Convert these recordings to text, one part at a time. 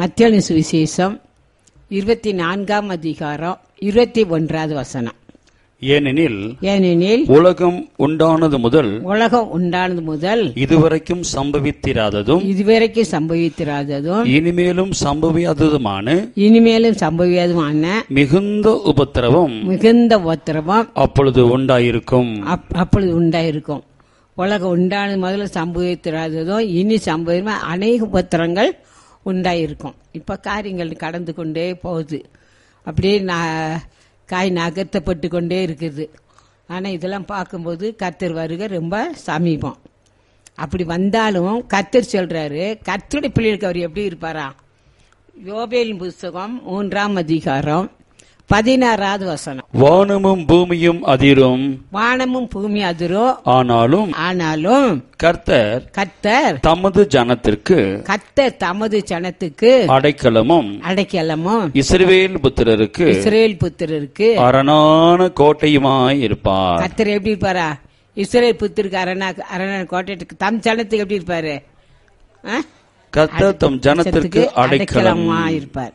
மத்திய சுவிசேஷம் இருபத்தி நான்காம் அதிகாரம் இருபத்தி ஒன்றாவது வசனம் ஏனெனில் ஏனெனில் உலகம் உண்டானது முதல் உலகம் உண்டானது முதல் இதுவரைக்கும் சம்பவித்திராததும் இதுவரைக்கும் சம்பவித்திராததும் இனிமேலும் சம்பவியாததுமான இனிமேலும் சம்பவியாததுமான மிகுந்த உபத்திரவம் மிகுந்த உத்தரவம் அப்பொழுது உண்டாயிருக்கும் அப்- அப்பொழுது உண்டாயிருக்கும் உலகம் உண்டானது முதல்ல சம்பவித்திராததும் இனி சம்பவமா அநேக உபத்திரங்கள் உண்டாயிருக்கும் இப்ப காரியங்கள் கடந்து கொண்டே போகுது அப்படியே நா- காய் நகர்த்தப்பட்டு கொண்டே இருக்குது ஆனா இதெல்லாம் பார்க்கும்போது கர்த்தர் வருகை ரொம்ப சமீபம் அப்படி வந்தாலும் கர்த்தர் சொல்றாரு கர்த்தருடைய பிள்ளைகளுக்கு அவர் எப்படி இருப்பாரா யோபேலின் புஸ்தகம் மூன்றாம் அதிகாரம் பதினாறாவது வசனம் வானமும் பூமியும் அதிரும் வானமும் பூமி அதிரும் ஆனாலும் ஆனாலும் கர்த்தர் கர்த்தர் தமது ஜனத்திற்கு கர்த்தர் தமது ஜனத்துக்கு அடைக்கலமும் அடைக்கலமும் இஸ்ரவேல் புத்திரருக்கு இஸ்ரேல் புத்திரருக்கு அரணான கோட்டையுமாய் இருப்பார் கர்த்தர் எப்படி இருப்பாரா இஸ்ரேல் புத்திருக்கு அரணா அரணா கோட்டைக்கு தம் ஜனத்துக்கு எப்படி இருப்பாரு ஆ? கர்த்தர் தம் ஜனத்திற்கு அடைக்கலம் அடைக்கலமா இருப்பார்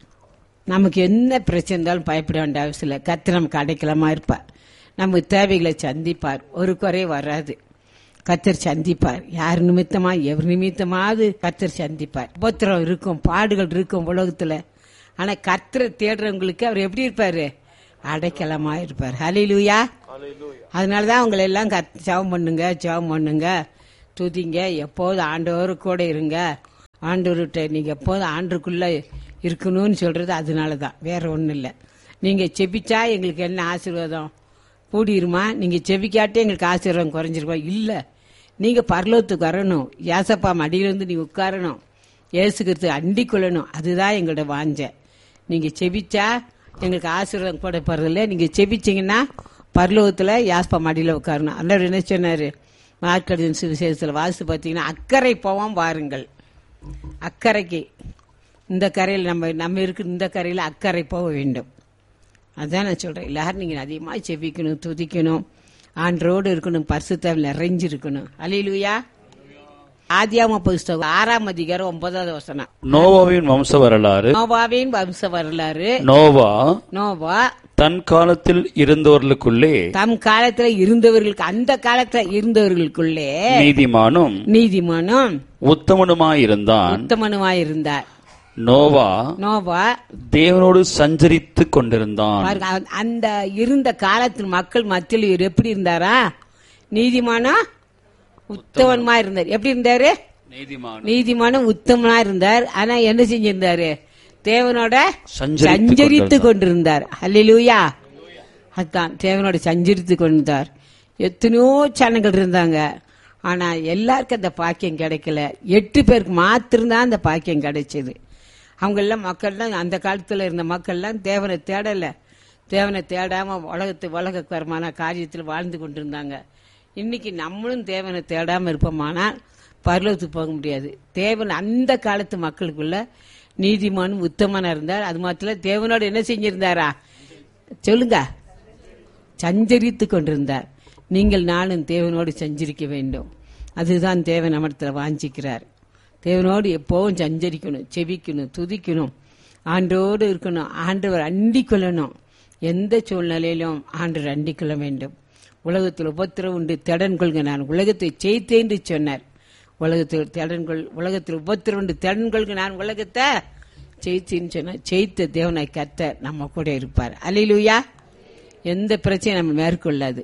நமக்கு என்ன பிரச்சனை இருந்தாலும் பயப்பட வேண்டிய அவசியம் இல்லை கர்த்தர் நமக்கு அடைக்கலமா இருப்பார் நம்ம தேவைகளை சந்திப்பார் ஒரு குறை வராது கர்த்தர் சந்திப்பார் யார் நிமித்தமா எவர் நிமித்தமாவது கர்த்தர் சந்திப்பார் உபத்திரம் இருக்கும் பாடுகள் இருக்கும் உலகத்துல ஆனா கர்த்தரை தேடுறவங்களுக்கு அவர் எப்படி இருப்பாரு அடைக்கலமா இருப்பார் ஹலிலூயா அதனாலதான் அவங்களை எல்லாம் கத் ஜெபம் பண்ணுங்க ஜெபம் பண்ணுங்க துதிங்க எப்போதும் ஆண்டவர் கூட இருங்க ஆண்டவர்கிட்ட நீங்க எப்போதும் ஆண்டுக்குள்ள இருக்கணும்னு சொல்றது அதனால தான் வேற ஒன்றும் இல்லை நீங்க செபிச்சா எங்களுக்கு என்ன ஆசீர்வாதம் கூடிருமா நீங்க செபிக்காட்டே எங்களுக்கு ஆசீர்வாதம் குறைஞ்சிருமா இல்ல நீங்க பரலோகத்துக்கு வரணும் ஏசப்பா மடியில இருந்து நீ உட்காரணும் ஏசுக்கிறது அண்டி கொள்ளணும் அதுதான் எங்களோட வாஞ்ச நீங்க செபிச்சா எங்களுக்கு ஆசீர்வாதம் கூட போறதில்ல நீங்க செபிச்சீங்கன்னா பரலோகத்துல யாஸ்பா மடியில உட்காரணும் அண்ணர் என்ன சொன்னாரு மார்க்கடின் சுவிசேஷத்துல வாசித்து பார்த்தீங்கன்னா அக்கறை போவோம் வாருங்கள் அக்கறைக்கு இந்த கரையில் நம்ம நம்ம இருக்கிற இந்த கரையில் அக்கறை போக வேண்டும் அதான் நான் சொல்றேன் எல்லாரும் நீங்க அதிகமா செபிக்கணும் துதிக்கணும் ஆண்டரோடு இருக்கணும் பரிசுத்தாவில் நிறைஞ்சிருக்கணும் அலிலுயா ஆதியாம புஸ்தகம் ஆறாம் அதிகாரம் ஒன்பதாவது வசனம் நோவாவின் வம்ச வரலாறு நோவாவின் வம்ச வரலாறு நோவா நோவா தன் காலத்தில் இருந்தவர்களுக்குள்ளே தம் காலத்துல இருந்தவர்களுக்கு அந்த காலத்துல இருந்தவர்களுக்குள்ளே நீதிமானும் நீதிமானும் உத்தமனுமாயிருந்தான் உத்தமனுமாயிருந்தார் நோவா நோவா தேவனோடு சஞ்சரித்துக் கொண்டிருந்தான் பாருங்க அவன் அந்த இருந்த காலத்தில் மக்கள் மத்தியில் இவர் எப்படி இருந்தாரா நீதிமானா உத்தமனுமா இருந்தார் எப்படி இருந்தாரு நீதிமான் நீதிமானும் உத்தமனா இருந்தார் ஆனா என்ன செஞ்சிருந்தாரு தேவனோட சஞ்சரித்துக் சஞ்சரித்து கொண்டிருந்தார் அல்லேலூயா அதான் தேவனோட சஞ்சரித்து கொண்டிருந்தார் எத்தனையோ சேனல்கள் இருந்தாங்க ஆனா எல்லாருக்கும் அந்த பாக்கியம் கிடைக்கல எட்டு பேருக்கு மாத்திரம்தான் அந்த பாக்கியம் கிடைச்சது அவங்க எல்லாம் மக்கள்லாம் அந்த காலத்துல இருந்த மக்கள்லாம் தேவனை தேடல தேவனை தேடாம உலகத்து உலகக்கரமான காரியத்தில் வாழ்ந்து கொண்டிருந்தாங்க இன்னைக்கு நம்மளும் தேவனை தேடாம இருப்போமானால் பரலோகத்துக்கு போக முடியாது தேவன் அந்த காலத்து மக்களுக்குள்ள நீதிமானும் உத்தமனா இருந்தார் அது மாத்திரம் தேவனோட என்ன செஞ்சிருந்தாரா சொல்லுங்க சஞ்சரித்து கொண்டிருந்தார் நீங்கள் நானும் தேவனோடு சஞ்சரிக்க வேண்டும் அதுதான் தேவன் நம்மிடத்தில் வாஞ்சிக்கிறார் தேவனோடு எப்பவும் சஞ்சரிக்கணும் செபிக்கணும் துதிக்கணும் ஆண்டோடு இருக்கணும் ஆண்டவர் அண்டிக் கொள்ளணும் எந்த சூழ்நிலையிலும் ஆண்டவர் அண்டிக் கொள்ள வேண்டும் உலகத்தில் உபத்திரம் உண்டு திடன் கொள்க நான் உலகத்தை ஜெயித்தேன் என்று சொன்னார் உலகத்தில் திடன் கொள் உலகத்தில் உபத்திரம் உண்டு திடன் கொள்க நான் உலகத்தை ஜெயித்தேன்னு சொன்னார் ஜெயித்த தேவனாய் கத்த நம்ம கூட இருப்பார் அலிலுயா எந்த பிரச்சனையும் நம்ம மேற்கொள்ளாது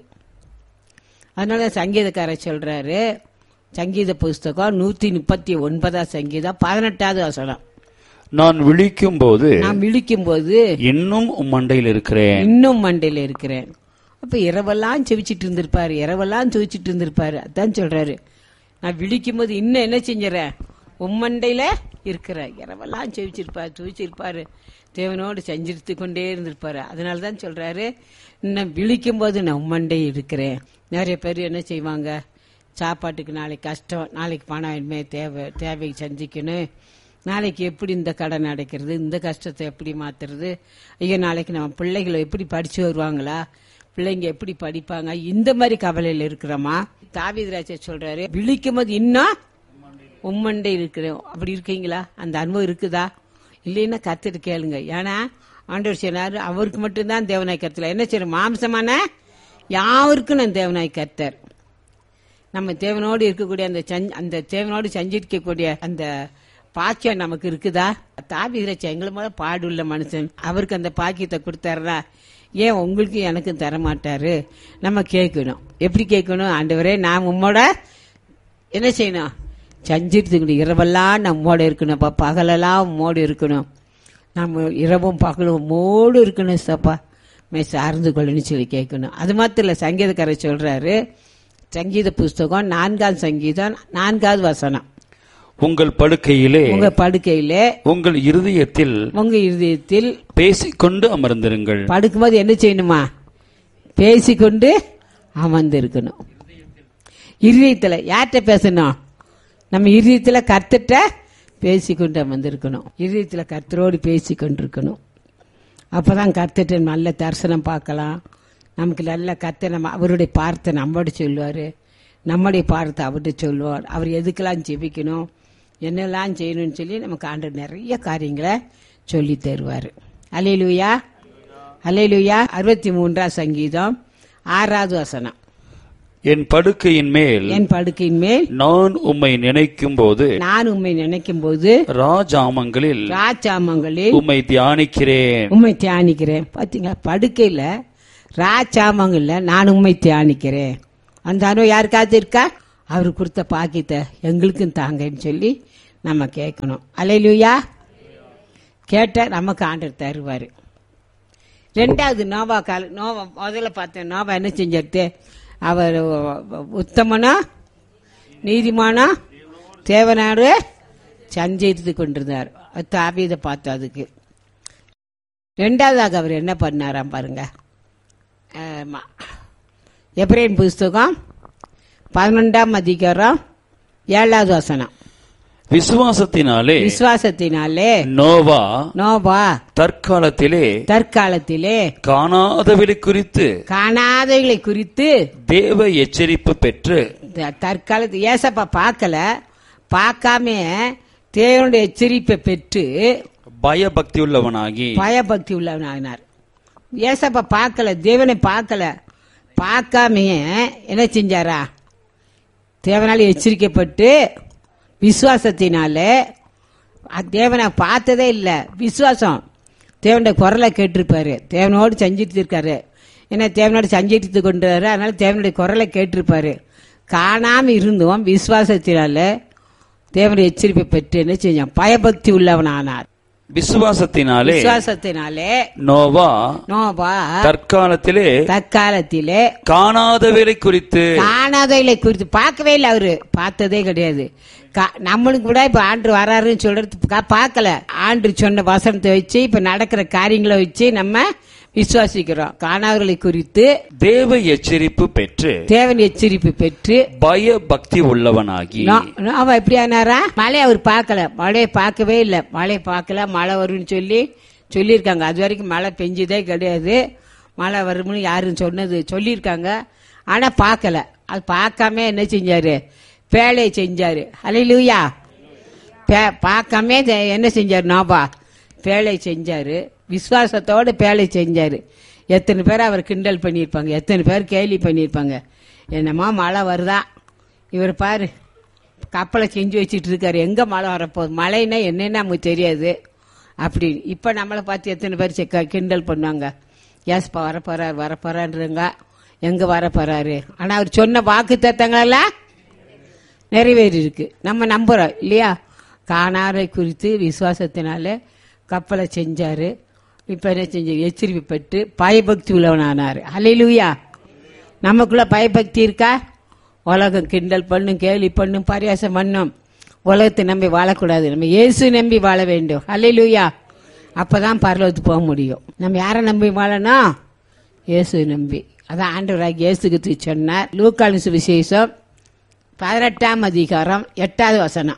அதனால சங்கீதக்காரர் சொல்றாரு சங்கீத புஸ்தகம் நூத்தி முப்பத்தி ஒன்பதாம் சங்கீதம் பதினெட்டாவது வசனம் நான் விழிக்கும் போது நான் விழிக்கும் போது இன்னும் உம் மண்டையில் இருக்கிறேன் இன்னும் மண்டையில இருக்கிறேன் அப்ப இரவெல்லாம் செவிச்சிட்டு இருந்திருப்பாரு இரவெல்லாம் துவிச்சிட்டு இருந்திருப்பாரு அதான் சொல்றாரு நான் விழிக்கும் போது இன்னும் என்ன செஞ்சுறேன் உம்மண்டையில இருக்கிற இரவெல்லாம் செவிச்சிருப்பாரு துவிச்சிருப்பாரு தேவனோடு சஞ்சரித்து கொண்டே இருந்திருப்பாரு அதனால தான் சொல்றாரு இன்னும் விழிக்கும் போது நான் உம்மண்டை இருக்கிறேன் நிறைய பேர் என்ன செய்வாங்க சாப்பாட்டுக்கு நாளைக்கு கஷ்டம் நாளைக்கு பணம் இனிமே தேவை தேவை சந்திக்கணும் நாளைக்கு எப்படி இந்த கடன் அடைக்கிறது இந்த கஷ்டத்தை எப்படி மாத்துறது ஐயோ நாளைக்கு நம்ம பிள்ளைகளை எப்படி படிச்சு வருவாங்களா பிள்ளைங்க எப்படி படிப்பாங்க இந்த மாதிரி கவலையில இருக்கிறோமா தாவிதராஜ சொல்றாரு விழிக்கும் போது இன்னும் உம்மண்டை இருக்கிறோம் அப்படி இருக்கீங்களா அந்த அனுபவம் இருக்குதா இல்லைன்னா கத்துட்டு கேளுங்க ஏன்னா ஆண்டவர் சொன்னார் அவருக்கு மட்டும்தான் தேவனாய் கருத்தல என்ன செய்யணும் மாம்சமான யாருக்கும் நான் தேவனாய் கர்த்தர் நம்ம தேவனோடு இருக்கக்கூடிய அந்த சஞ்- அந்த தேவனோடு சஞ்சிருக்கக்கூடிய அந்த பாக்கியம் நமக்கு இருக்குதா தாபிதிரச்ச எங்களை மேல பாடுள்ள மனுஷன் அவருக்கு அந்த பாக்கியத்தை கொடுத்தாருனா ஏன் உங்களுக்கு எனக்கும் தர மாட்டாரு நம்ம கேட்கணும் எப்படி கேட்கணும் ஆண்டவரே நான் உம்மோட என்ன செய்யணும் சஞ்சிருத்துக்கணும் இரவெல்லாம் நம்மோட இருக்கணும் அப்பா பகலெல்லாம் உம்மோடு இருக்கணும் நம்ம இரவும் பகலும் உம்மோடு இருக்கணும் சப்பா மே சார்ந்து கொள்ளணும்னு சொல்லி கேட்கணும் அது மாத்திரம் இல்லை சங்கீதக்காரர் சொல்றாரு சங்கீத புஸ்தகம் நான்காவது சங்கீதம் நான்காவது வசனம் உங்கள் படுக்கையிலே உங்க படுக்கையிலே உங்கள் இருதயத்தில் உங்க இருதயத்தில் பேசிக்கொண்டு அமர்ந்திருங்கள் படுக்கும்போது என்ன செய்யணுமா பேசிக்கொண்டு அமர்ந்திருக்கணும் இருதயத்துல யார்கிட்ட பேசணும் நம்ம இருதயத்துல கர்த்தட்ட பேசிக்கொண்டு அமர்ந்திருக்கணும் இருதயத்துல கர்த்தரோடு பேசிக்கொண்டு இருக்கணும் அப்பதான் கர்த்தட்ட நல்ல தரிசனம் பார்க்கலாம் நமக்கு நல்ல கர்த்தர் நம்ம அவருடைய பார்த்தை நம்மோட சொல்லுவாரு நம்முடைய பார்த்தை அவர்கிட்ட சொல்லுவார் அவர் எதுக்கெல்லாம் ஜெபிக்கணும் என்னெல்லாம் செய்யணும்னு சொல்லி நமக்கு ஆண்டவர் நிறைய காரியங்களை சொல்லி தருவார் அலையிலுயா அலையிலுயா அறுபத்தி மூன்றாம் சங்கீதம் ஆறாவது வசனம் என் படுக்கையின் மேல் என் படுக்கையின் மேல் நான் உம்மை நினைக்கும் போது நான் உம்மை நினைக்கும் போது ராஜாமங்களில் ராஜாமங்களில் உம்மை தியானிக்கிறேன் உண்மை தியானிக்கிறேன் பாத்தீங்களா படுக்கையில ராஜாமங்கள்ல நான் உண்மை தியானிக்கிறேன் அந்த அனுபவம் யாருக்காவது இருக்கா அவர் கொடுத்த பாக்கியத்தை எங்களுக்கும் தாங்கன்னு சொல்லி நம்ம கேட்கணும் அலையிலுயா கேட்ட நமக்கு ஆண்டர் தருவார் ரெண்டாவது நோவா கால நோவா முதல்ல பார்த்தேன் நோவா என்ன செஞ்சிருத்து அவர் உத்தமனா நீதிமானா தேவனாடு சஞ்சரித்து கொண்டிருந்தார் தாவீதை பார்த்து அதுக்கு ரெண்டாவதாக அவர் என்ன பண்ணாராம் பாருங்க ஆமா. எப்ரேன் புஸ்தகம் பதினொன்றாம் அதிகாரம் ஏழாவது வசனம் விசுவாசத்தினாலே விசுவாசத்தினாலே நோவா நோபா தற்காலத்திலே தற்காலத்திலே காணாதவளை குறித்து காணாதவைகளை குறித்து தேவ எச்சரிப்பு பெற்று த- தற்காலத்து ஏசப்பா பார்க்கல பார்க்காம தேவனுடைய எச்சரிப்பை பெற்று பயபக்தி உள்ளவனாகி பயபக்தி உள்ளவனாகினார் ஏசப்பா பார்க்கல தேவனை பார்க்கல பார்க்காமையே என்ன செஞ்சாரா தேவனால எச்சரிக்கப்பட்டு விசுவாசத்தினால அ- தேவனை பார்த்ததே இல்லை விசுவாசம் தேவனுடைய குரலை கேட்டிருப்பாரு தேவனோடு செஞ்சுட்டு இருக்காரு ஏன்னா தேவனோடு செஞ்சுட்டு கொண்டுறாரு அதனால தேவனுடைய குரலை கேட்டிருப்பாரு காணாம இருந்தும் விசுவாசத்தினால தேவனுடைய எச்சரிப்பை பெற்று என்ன செஞ்சான் பயபக்தி உள்ளவனானார் விசுவாசத்தினாலே விசுவாசத்தினாலே நோவா நோபா தற்காலத்திலே தற்காலத்திலே காணாதவரை குறித்து காணாதவைகளை குறித்து பார்க்கவே இல்லை அவரு பார்த்ததே கிடையாது கா- நம்மளுக்கு கூட இப்ப ஆண்டு வராருன்னு சொல்றது கா- பார்க்கல ஆண்டு சொன்ன வசனத்தை வச்சு இப்ப நடக்கிற காரியங்களை வச்சு நம்ம விசுவாசிக்கிறோம் காணாதவர்களை குறித்து தேவ எச்சரிப்பு பெற்று தேவன் எச்சரிப்பு பெற்று பய பக்தி உள்ளவனாகி நோ- நோ- அவன் எப்படி ஆனாரா மழை அவர் பார்க்கல மழையை பார்க்கவே இல்லை மழை பார்க்கல மழை வரும்னு சொல்லி சொல்லியிருக்காங்க அது வரைக்கும் மழை பெஞ்சதே கிடையாது மழை வரும்னு யாரும் சொன்னது சொல்லியிருக்காங்க ஆனா பார்க்கல அது பார்க்காம என்ன செஞ்சாரு பேழையை செஞ்சாரு அலையிலூயா பே- பார்க்காம தெ- என்ன செஞ்சாரு நோபா பேழை செஞ்சாரு விசுவாசத்தோட பேழை செஞ்சாரு எத்தனை பேர் அவர் கிண்டல் பண்ணியிருப்பாங்க எத்தனை பேர் கேலி பண்ணியிருப்பாங்க என்னம்மா மழை வருதா இவர் பாரு கப்பலை செஞ்சு வச்சிட்டு இருக்காரு எங்க மழை வரப்போகுது மழைன்னா என்னன்னு நமக்கு தெரியாது அப்படி இப்ப நம்மளை பார்த்து எத்தனை பேர் செக்க கிண்டல் பண்ணுவாங்க ஏஸ்பா வரப்போறாரு வரப்போறான்றங்க எங்க வரப்போறாரு ஆனா அவர் சொன்ன வாக்கு தத்தங்களெல்லாம் நிறைவேறி இருக்கு நம்ம நம்புறோம் இல்லையா காணாரை குறித்து விசுவாசத்தினால கப்பலை செஞ்சாரு இப்ப என்ன செஞ்சு எச்சரிப்பு பெற்று பயபக்தி உள்ளவனானாரு அலையிலுயா நமக்குள்ள பயபக்தி இருக்கா உலகம் கிண்டல் பண்ணும் கேலி பண்ணும் பரியாசம் பண்ணும் உலகத்தை நம்பி வாழக்கூடாது நம்ம இயேசு நம்பி வாழ வேண்டும் அலையிலுயா அப்பதான் பரலோகத்துக்கு போக முடியும் நம்ம யாரை நம்பி வாழணும் இயேசு நம்பி அதான் ஆண்டவராக இயேசுக்கு சொன்னார் லூக்காலின் சுவிசேஷம் பதினெட்டாம் அதிகாரம் எட்டாவது வசனம்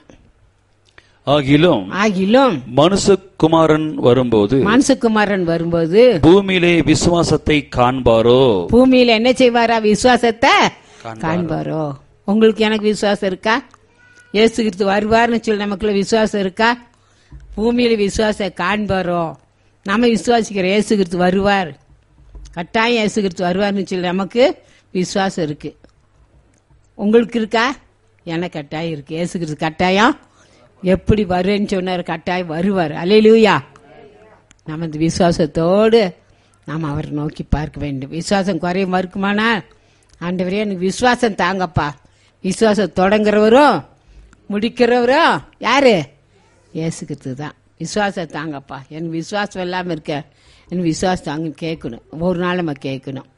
ஆகிலும் ஆகிலும் மனுஷகுமாரன் வரும்போது மனுஷகுமாரன் வரும்போது பூமியிலே விசுவாசத்தை காண்பாரோ பூமியில என்ன செய்வாரா விசுவாசத்தை காண்பாரோ உங்களுக்கு எனக்கு விசுவாசம் இருக்கா இயேசு கிறிஸ்து வருவார்னு சொல்லி நமக்குள்ள விசுவாசம் இருக்கா பூமியில விசுவாச காண்பாரோ நம்ம விசுவாசிக்கிற இயேசு கிறிஸ்து வருவார் கட்டாயம் இயேசு கிறிஸ்து வருவார்னு சொல்லி நமக்கு விசுவாசம் இருக்கு உங்களுக்கு இருக்கா எனக்கு கட்டாயம் இருக்கு இயேசு கிறிஸ்து கட்டாயம் எப்படி வருவேன்னு சொன்னார் கட்டாயம் வருவார் அலையிலூயா நம்ம இந்த விசுவாசத்தோடு நாம் அவரை நோக்கி பார்க்க வேண்டும் விசுவாசம் குறைய மறுக்குமானா ஆண்டவரே எனக்கு விசுவாசம் தாங்கப்பா விசுவாசம் தொடங்குறவரும் முடிக்கிறவரும் யாரு இயேசுக்கிறது தான் விசுவாசம் தாங்கப்பா எனக்கு விசுவாசம் இல்லாமல் இருக்க எனக்கு விசுவாசம் தாங்க கேட்கணும் ஒவ்வொரு நாள் நம்ம கேட்கணும்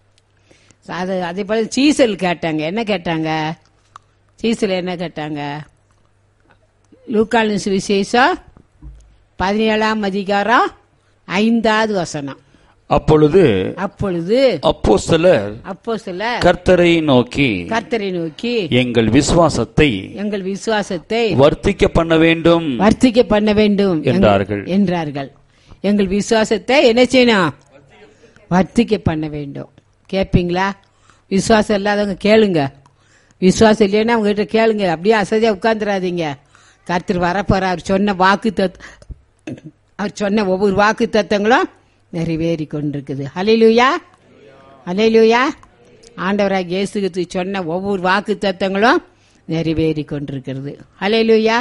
அது அதே போல சீசல் கேட்டாங்க என்ன கேட்டாங்க சீசல் என்ன கேட்டாங்க லூக்காலின் சுவிசேஷம் பதினேழாம் அதிகாரம் ஐந்தாவது வசனம் அப்பொழுது அப்பொழுது அப்போஸ்தலர் அப்போ சில கர்த்தரை நோக்கி கர்த்தரை நோக்கி எங்கள் விசுவாசத்தை எங்கள் விசுவாசத்தை வர்த்திக்க பண்ண வேண்டும் வர்த்திக்க பண்ண வேண்டும் என்றார்கள். என்றார்கள் எங்கள் விசுவாசத்தை என்ன செய்யணும் வர்த்திக்க பண்ண வேண்டும் கேட்பீங்களா விசுவாசம் இல்லாதவங்க கேளுங்க விசுவாசம் இல்லைன்னா அவங்க கிட்ட கேளுங்க அப்படியே அசதியா உட்கார்ந்துடாதீங்க கர்த்தர் வரப்போற அவர் சொன்ன வாக்கு தத் அவர் சொன்ன ஒவ்வொரு வாக்கு தத்தங்களும் நிறைவேறி கொண்டிருக்குது ஹலிலூயா ஹலிலூயா ஆண்டவராக இயேசுக்கு சொன்ன ஒவ்வொரு வாக்கு தத்தங்களும் நிறைவேறி கொண்டிருக்கிறது ஹலிலூயா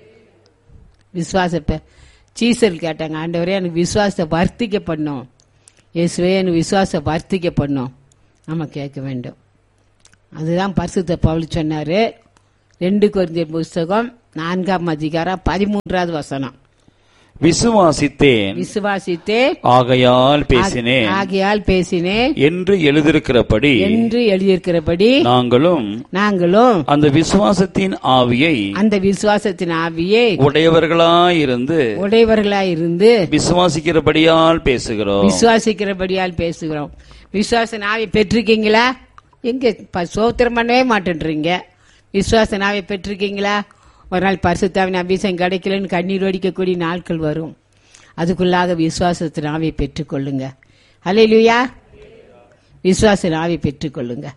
விசுவாசத்தை சீசல் கேட்டாங்க ஆண்டவரே எனக்கு விசுவாசத்தை வர்த்திக்க பண்ணும் இயேசுவே எனக்கு விசுவாசத்தை வர்த்திக்க பண்ணும் நம்ம கேட்க வேண்டும் அதுதான் பரிசுத்த பவுல் சொன்னாரு ரெண்டு குருந்தியர் புஸ்தகம் நான்காம் அதிகாரம் பதிமூன்றாவது வசனம் விசுவாசித்தேன் விசுவாசித்தே ஆகையால் பேசினேன் ஆகையால் பேசினேன் என்று எழுதியிருக்கிறபடி என்று எழுதியிருக்கிறபடி நாங்களும் நாங்களும் அந்த விசுவாசத்தின் ஆவியை அந்த விசுவாசத்தின் ஆவியை உடையவர்களாயிருந்து உடையவர்களாயிருந்து விசுவாசிக்கிறபடியால் பேசுகிறோம் விசுவாசிக்கிறபடியால் பேசுகிறோம் விசுவாச நாவை பெற்றிருக்கீங்களா எங்க ப- சோத்திரம் பண்ணவே மாட்டேன்றீங்க விசுவாச நாவை பெற்றிருக்கீங்களா ஒரு நாள் பரிசுத்தாவின் அபிஷேகம் கிடைக்கலன்னு கண்ணீர் வடிக்கக்கூடிய நாட்கள் வரும் அதுக்குள்ளாக விசுவாசத்தின் நாவை பெற்றுக்கொள்ளுங்க ஹalleluya விசுவாச நாவை பெற்றுக்கொள்ளுங்க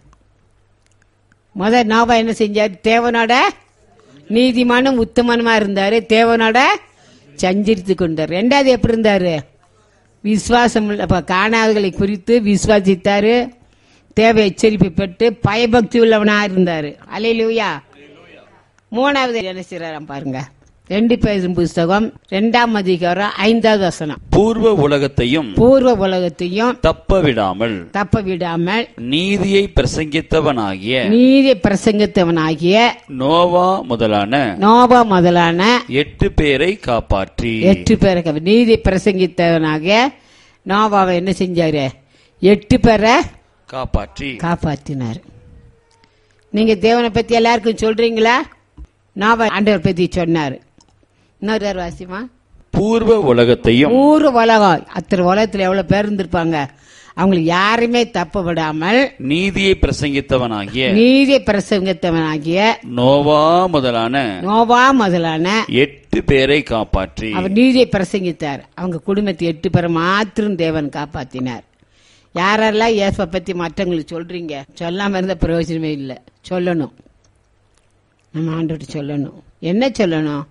முத நோவா என்ன செஞ்சார் தேவனோட நீதிமானும் உத்தமனுமா இருந்தாரு தேவனோட சஞ்சரித்து கொண்டார் ரெண்டாவது எப்படி இருந்தாரு விசுவாசம் உள்ள- அப்ப காணாதவர்களை குறித்து விசுவாசித்தாரு தேவை எச்சரிப்பு பெற்று பயபக்தி உள்ளவனா இருந்தாரு அலையிலூயா மூணாவது என்ன செய்யறாராம் பாருங்க ரெண்டு பேரும் புஸ்தகம் ரெண்டாம் அதிகாரம் ஐந்தாவது வசனம் பூர்வ உலகத்தையும் பூர்வ உலகத்தையும் தப்ப விடாமல் தப்ப விடாமல் நீதியை பிரசங்கித்தவனாகிய நீதி பிரசங்கத்தவனாகிய நோவா முதலான நோபா முதலான எட்டு பேரை காப்பாற்றி எட்டு பேரை நீதி பிரசங்கித்தவனாகிய நோபாவை என்ன செஞ்சாரு எட்டு பேரை காப்பாற்றி காப்பாத்தினார் நீங்க தேவனை பத்தி எல்லாருக்கும் சொல்றீங்களா நோபா ஆண்டவர் பத்தி சொன்னார் இன்னொரு தடவை வாசிமா பூர்வ உலகத்தையும் ஊர் உலகம் அத்தனை உலகத்துல எவ்வளவு பேர் இருந்திருப்பாங்க அவங்களுக்கு யாருமே தப்ப விடாமல் நீதியை பிரசங்கித்தவனாகிய நீதி பிரசங்கத்தவனாகிய நோவா முதலான நோவா முதலான எட்டு பேரை காப்பாற்றி அவர் நீதியை பிரசங்கித்தார் அவங்க குடும்பத்தை எட்டு பேரை மாத்திரம் தேவன் காப்பாத்தினார் யாரெல்லாம் இயேசுவை பத்தி மற்றவங்களுக்கு சொல்றீங்க சொல்லாம இருந்த பிரயோஜனமே இல்லை சொல்லணும் நம்ம ஆண்டவர்கிட்ட சொல்லணும் என்ன சொல்லணும்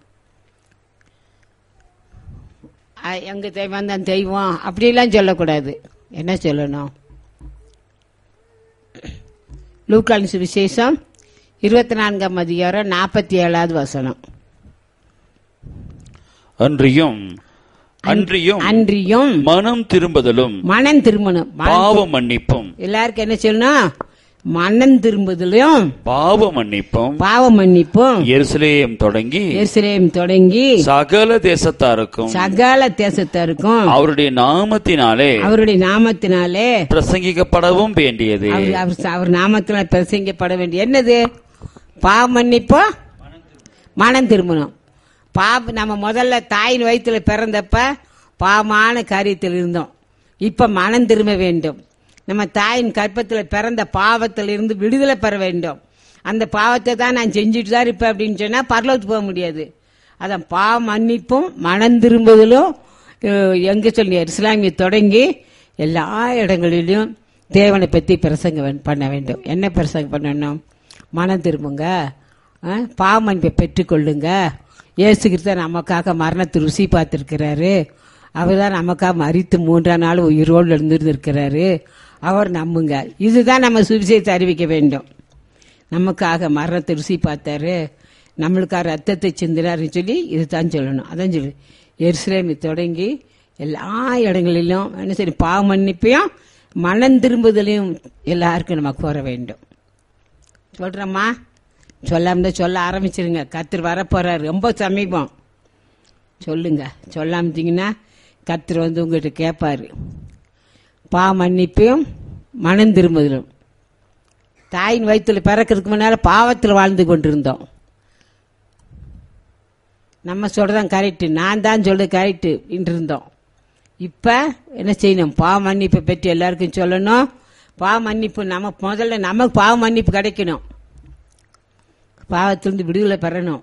அ, எங்க தெய்வம் தான் தெய்வம் அப்படிலாம் சொல்லக்கூடாது என்ன சொல்லணும் லூக்கான் சுவிசேஷம் இருபத்தி நான்காம் அதிகாரம் நாற்பத்தி ஏழாவது வசனம் அன்றியும் அன்றியும் அன்றியும் மனம் திரும்புதலும் மனம் திரும்பணும் மனம் பாவ மன்னிப்பும் எல்லாருக்கும் என்ன சொல்லணும் மனம் திரும்புதலும் பாவ மன்னிப்பும் பாவ மன்னிப்பும் எருசலேம் தொடங்கி எருசலேம் தொடங்கி சகல தேசத்தாருக்கும் சகல தேசத்தாருக்கும் அவருடைய நாமத்தினாலே அவருடைய நாமத்தினாலே பிரசங்கிக்கப்படவும் வேண்டியது அவர் அவர் அவர் நாமத்தினால் பிரசங்கிக்கப்பட வேண்டிய என்னது பாவ மன்னிப்போ மனம் திரும்பணும் பாவ நம்ம முதல்ல தாயின் வயிற்றுல பிறந்தப்ப பாவமான காரியத்தில் இருந்தோம் இப்ப மனம் திரும்ப வேண்டும் நம்ம தாயின் கற்பத்தில் பிறந்த பாவத்தில் இருந்து விடுதலை பெற வேண்டும் அந்த பாவத்தை தான் நான் செஞ்சுட்டு தான் இருப்பேன் அப்படின்னு சொன்னா பரலோகத்துக்கு போக முடியாது அதான் பாவ மன்னிப்பும் மனம் திரும்புதலும் அஹ், எங்க சொல்லி இஸ்லாமிய தொடங்கி எல்லா இடங்களிலும் தேவனை பற்றி பிரசங்க வே- பண்ண வேண்டும் என்ன பிரசங்கம் பண்ணணும் மனம் திரும்புங்க அஹ், பாவ மன்னிப்பை பெற்றுக்கொள்ளுங்க இயேசு கிறிஸ்து நமக்காக மரணத்தை ருசி பார்த்திருக்கிறாரு அவர் தான் நமக்காக மறித்து மூன்றாம் நாள் உயிரோடு இருந்திருக்கிறாரு அவர் நம்புங்க இதுதான் நம்ம சுவிசேஷத்தை அறிவிக்க வேண்டும் நமக்காக மரணத்தை ருசி பார்த்தாரு நம்மளுக்காக ரத்தத்தை சிந்தினாருன்னு சொல்லி இதுதான் சொல்லணும் அதான் சொல்லு எருசலேமை தொடங்கி எல்லா இடங்களிலும் என்ன சரி பாவ மன்னிப்பையும் மனம் திரும்புதலையும் எல்லாருக்கும் நம்ம கோர வேண்டும் சொல்றேம்மா சொல்லாம சொல்ல ஆரம்பிச்சிருங்க கத்தர் வரப்போறாரு ரொம்ப சமீபம் சொல்லுங்க சொல்லாமத்தீங்கன்னா கத்தர் வந்து உங்ககிட்ட கேட்பாரு பா மன்னிப்பையும் மனம் திரும்புதலும் தாயின் வயிற்றுல பிறக்கிறதுக்கு முன்னால பாவத்தில் வாழ்ந்து கொண்டிருந்தோம் நம்ம சொல்றதான் கரெக்டு நான் தான் சொல்றது கரெக்டு இருந்தோம் இப்ப என்ன செய்யணும் பாவ மன்னிப்பை பற்றி எல்லாருக்கும் சொல்லணும் பாவ மன்னிப்பு நம்ம முதல்ல நமக்கு பாவ மன்னிப்பு கிடைக்கணும் பாவத்திலிருந்து விடுதலை பெறணும்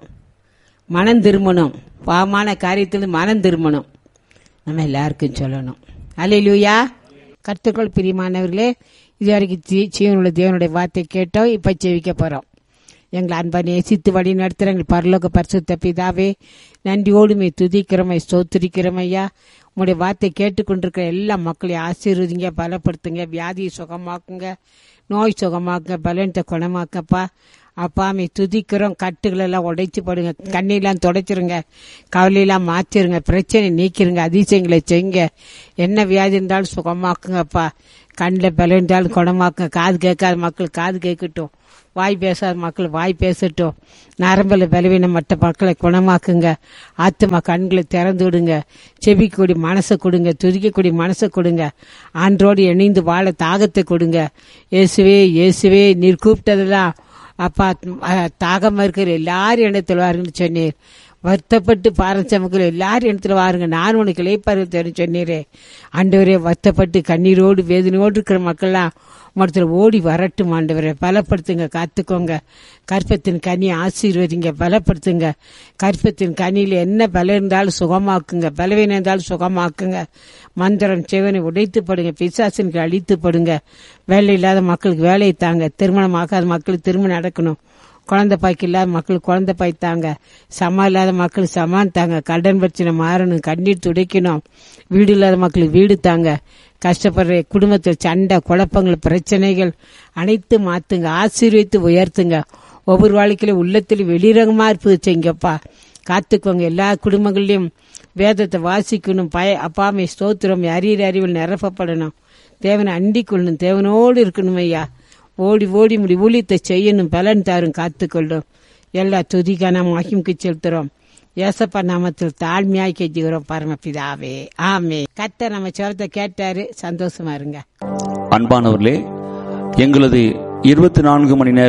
மனம் திரும்பணும் பாவமான காரியத்திலிருந்து மனம் திரும்பணும் நம்ம எல்லாருக்கும் சொல்லணும் அலையிலூயா கத்துக்கள் பிரியமானவர்களே இது வரைக்கும் ஜீ- ஜீவனுள்ள தேவனுடைய வார்த்தை கேட்டோம் இப்ப செவிக்க போறோம் எங்களை அன்பா நேசித்து வழி நடத்துகிற எங்கள் பரலோக பரிசுத்த பிதாவே நன்றியோடுமை துதிக்கிறோமை ஸ்தோத்திரிக்கிறோம் ஐயா உங்களுடைய வார்த்தை கேட்டுக்கொண்டிருக்கிற எல்லா மக்களையும் ஆசீர்வதிங்க பலப்படுத்துங்க வியாதியை சுகமாக்குங்க நோய் சுகமாக்குங்க பலனத்தை குணமாக்கப்பா அப்பாமே துதிக்கிறோம் கட்டுகளெல்லாம் உடைச்சு போடுங்க கண்ணீரெல்லாம் துடைச்சிருங்க கவலையெல்லாம் மாற்றிருங்க பிரச்சனை நீக்கிருங்க அதிசயங்களை செய்யுங்க என்ன வியாதி இருந்தாலும் சுகமாக்குங்கப்பா கண்ணில் பலம் இருந்தாலும் குணமாக்குங்க காது கேட்காத மக்கள் காது கேட்கட்டும் வாய் பேசாத மக்கள் வாய் பேசட்டும் நரம்பில் பலவீனம் மற்ற மக்களை குணமாக்குங்க ஆத்துமா கண்களை திறந்து விடுங்க செபிக்கக்கூடிய மனசை கொடுங்க துதிக்கக்கூடிய மனசை கொடுங்க ஆன்றோடு இணைந்து வாழ தாகத்தை கொடுங்க இயேசுவே இயேசுவே நீர் கூப்பிட்டதெல்லாம் அப்பா அஹ், தாகமா இருக்கிற எல்லாரும் இடத்துல வாருங்கன்னு சொன்னீர் வருத்தப்பட்டு பாரஞ்சமக்கள் எல்லாரும் இடத்துல வாருங்க நான் உனக்கு இளைப்பாரு சொன்னீரே ஆண்டவரே வருத்தப்பட்டு கண்ணீரோடு வேதனையோடு இருக்கிற மக்கள்லாம் மொத்தத்தில் ஓடி வரட்டும் ஆண்டவரே பலப்படுத்துங்க காத்துக்கோங்க கற்பத்தின் கனி ஆசீர்வதிங்க பலப்படுத்துங்க கற்பத்தின் கனியில் என்ன பலம் இருந்தாலும் சுகமாக்குங்க பலவீனம் இருந்தாலும் சுகமாக்குங்க மந்திரம் செவனை உடைத்து படுங்க பிசாசனுக்கு அழித்து படுங்க வேலை இல்லாத மக்களுக்கு வேலையை தாங்க திருமணம் ஆகாத மக்களுக்கு திருமணம் நடக்கணும் குழந்தை பாய்க்கு இல்லாத மக்களுக்கு குழந்தை பாய் தாங்க சமா இல்லாத மக்களுக்கு சமான் தாங்க கடன் பிரச்சனை மாறணும் கண்ணீர் துடைக்கணும் வீடு இல்லாத மக்களுக்கு வீடு தாங்க கஷ்டப்படுற குடும்பத்தில் சண்டை குழப்பங்கள் பிரச்சனைகள் அனைத்து மாத்துங்க ஆசீர்வித்து உயர்த்துங்க ஒவ்வொரு வாழ்க்கையிலும் உள்ளத்தில் வெளிரங்கமா இருப்பது செய்யுங்கப்பா காத்துக்கோங்க எல்லா குடும்பங்களையும் வேதத்தை வாசிக்கணும் பய அப்பாமை ஸ்தோத்திரம் அறியிற அறிவில் நிரப்பப்படணும் தேவனை அண்டிக் கொள்ளணும் தேவனோடு இருக்கணும் ஐயா ஓடி ஓடி முடி ஊழியத்தை செய்யணும் பலன் தாரும் காத்துக்கொள்ளும் எல்லா துதிக்கான மகிமுக்கு செலுத்துறோம் ஏசப்பா நாமத்தில் தாழ்மையாய் கெஞ்சுகிறோம் பரமபிதாவே ஆமே கத்த நம்ம சொல்றத கேட்டாரு சந்தோஷமா இருங்க அன்பானவர்களே எங்களது இருபத்தி நான்கு மணி நேர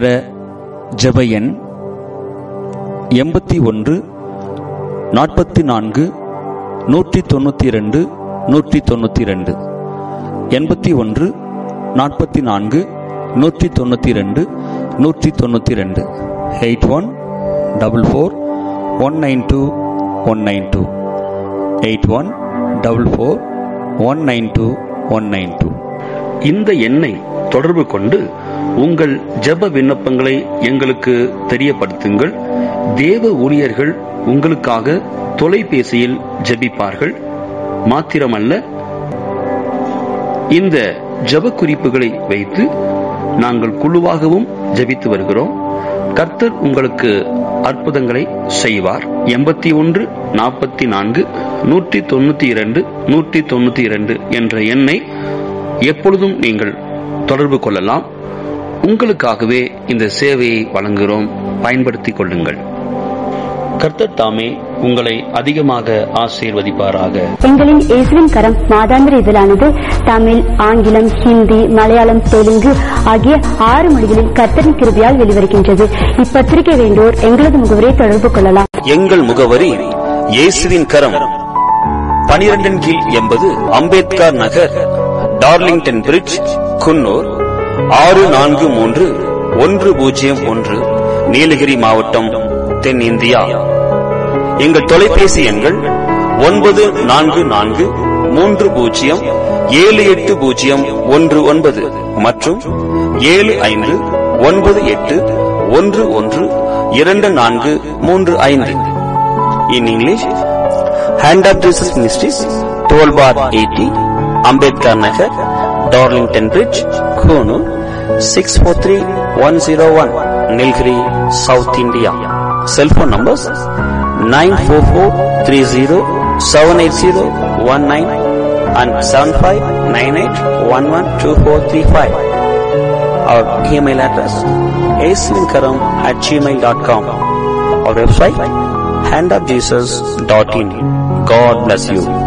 ஜெப எண் எண்பத்தி ஒன்று நாற்பத்தி நான்கு நூற்றி தொண்ணூற்றி ரெண்டு நூற்றி தொண்ணூற்றி ரெண்டு எண்பத்தி ஒன்று நாற்பத்தி நான்கு நூற்றி தொண்ணூற்றி ரெண்டு நூற்றி தொண்ணூற்றி ரெண்டு eight one double four one nine two one nine two eight one double four one nine two one nine two இந்த எண்ணை தொடர்பு கொண்டு உங்கள் ஜெப விண்ணப்பங்களை எங்களுக்கு தெரியப்படுத்துங்கள் தேவ ஊழியர்கள் உங்களுக்காக தொலைபேசியில் ஜெபிப்பார்கள் மாத்திரமல்ல இந்த ஜெப குறிப்புகளை வைத்து நாங்கள் குழுவாகவும் ஜெபித்து வருகிறோம் கர்த்தர் உங்களுக்கு அற்புதங்களை செய்வார் எண்பத்தி ஒன்று நாற்பத்தி நான்கு நூற்றி தொண்ணூத்தி இரண்டு நூற்றி தொண்ணூத்தி இரண்டு என்ற எண்ணை எப்பொழுதும் நீங்கள் தொடர்பு கொள்ளலாம் உங்களுக்காகவே இந்த சேவையை வழங்குகிறோம் பயன்படுத்திக் கொள்ளுங்கள் கர்த்தர் தாமே உங்களை அதிகமாக ஆசீர்வதிப்பாராக எங்களின் இயேசுவின் கரம் மாதாந்திர இதழானது தமிழ் ஆங்கிலம் ஹிந்தி மலையாளம் தெலுங்கு ஆகிய ஆறு மொழிகளில் கர்த்தரின் கிருபையால் வெளிவருகின்றது இப்பத்திரிகை வேண்டோர் எங்களது முகவரை தொடர்பு கொள்ளலாம் எங்கள் முகவரி இயேசுவின் கரம் பனிரெண்டின் கீழ் எண்பது அம்பேத்கர் நகர் டார்லிங்டன் பிரிட்ஜ் குன்னூர் ஆறு நான்கு மூன்று ஒன்று பூஜ்ஜியம் ஒன்று நீலகிரி மாவட்டம் தென்னிந்தியா எங்கள் தொலைபேசி எண்கள் ஒன்பது நான்கு நான்கு மூன்று பூஜ்ஜியம் ஏழு எட்டு பூஜ்ஜியம் ஒன்று ஒன்பது மற்றும் ஏழு ஐந்து ஒன்பது எட்டு ஒன்று ஒன்று இரண்டு நான்கு மூன்று ஐந்து In English, Hand of Jesus Ministries, 12 bar 80, Ambedkar Nagar, Darlington Bridge, Kunu, 643101, Nilgiri, South India. Cell phone numbers 94430-780-19 and 7598112435. Our email address asminkaram at gmail.com. Our website handofjesus.in. God bless you.